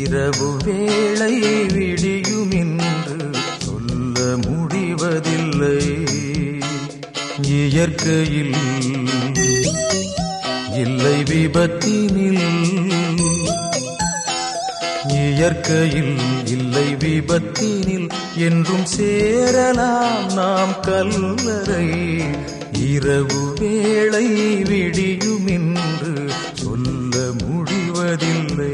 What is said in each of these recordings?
இரவு வேளை விடியும் என்று சொல்ல முடிவதில்லை இயற்கையில் இல்லை விபத்தினில் இயற்கையில் இல்லை விபத்தினில் என்றும் சேரலாம் நாம் கல்லறை இரவு வேளை விடியும் என்று சொல்ல முடிவதில்லை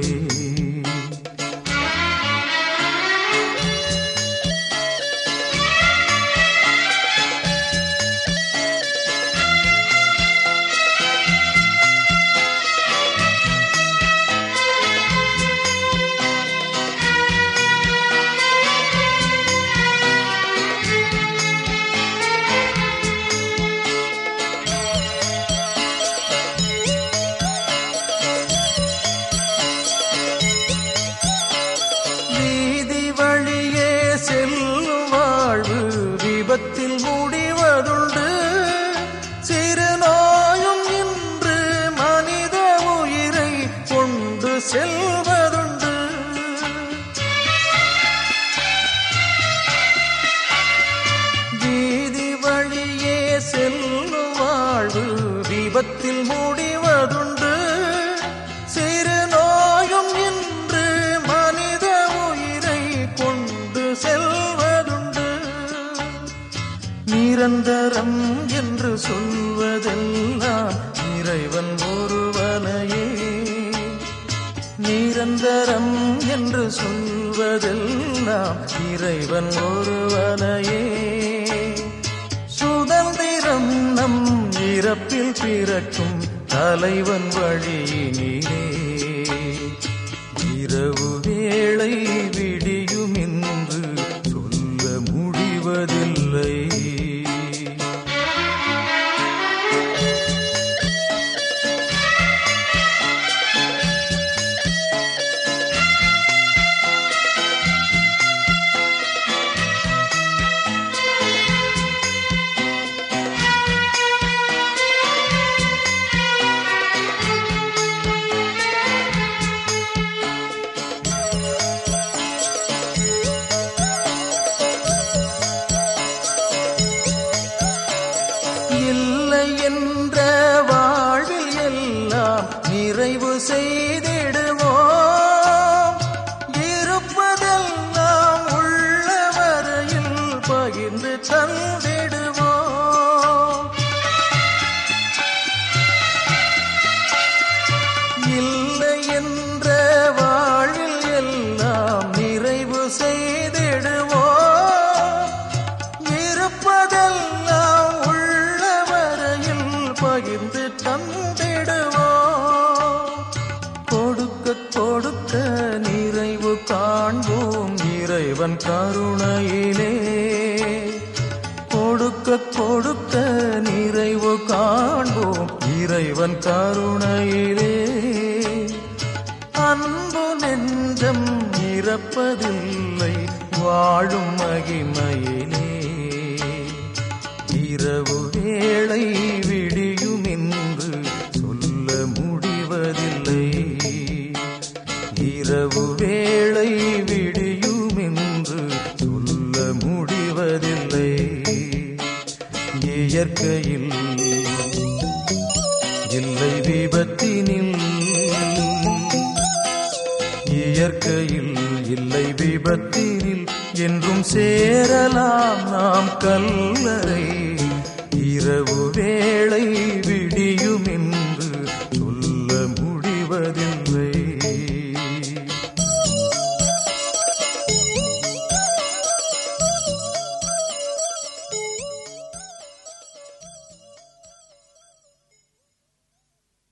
வீதி வழியே செல்லும் வாழ்வு விபத்தில் முடிவதுண்டு சிறு நோயும் இன்று மனித உயிரை கொண்டு செல்வதுண்டு வீதி வழியே செல்லும் வாழ்வு விபத்தில் முடிவதுண்டு சிறு நோயும் இன்று மனித உயிரை கொண்டு செல்வதுண்டு நிரந்தரம் என்று சொல்வதெல்லாம் இறைவன் ஒருவனையே நிரந்தரம் என்று சொல்வதெல்லாம் இறைவன் ஒருவனையே சுதந்திரம் நம் இறப்பில் பிறக்கும் தலைவன் வழியினிலே இரவு வேளை விடியும் என்று சொல்ல முடிவதில்லை இல்லை என்ற வாழ்வில் எல்லாம் நிறைவு செய்திடுவோம் இருப்பதெல்லாம் உள்ள வரையில் பகிர்ந்து தந்திடுவோம் இல்லை என்ற வாழ்வில் எல்லாம் நிறைவு செய்திடுவோம் இருப்பதெல்லாம் உள்ள வரையில் பகிர்ந்து தந்திடுவோம் கொடுக்க கொடுக்க நிறைவு காண்போம் இறைவன் கருணையிலே கொடுக்க கொடுக்க நிறைவு காண்போம் இறைவன் கருணையிலே அன்பு நெஞ்சம் இறப்பதில்லை வாழும் மகிமையிலே இரவு வேளை விடியும் என்று சொல்ல முடிவதில்லை இரவு வேளை விடியும் என்று சொல்ல முடிவதில்லை இயற்கையில் இல்லை விபத்தினில் இயற்கையில் இல்லை விபத்தினில் என்றும் சேரலாம் நாம் கல்லறை இரவு வேளை விடியும் என்று சொல்ல முடிவதில்லை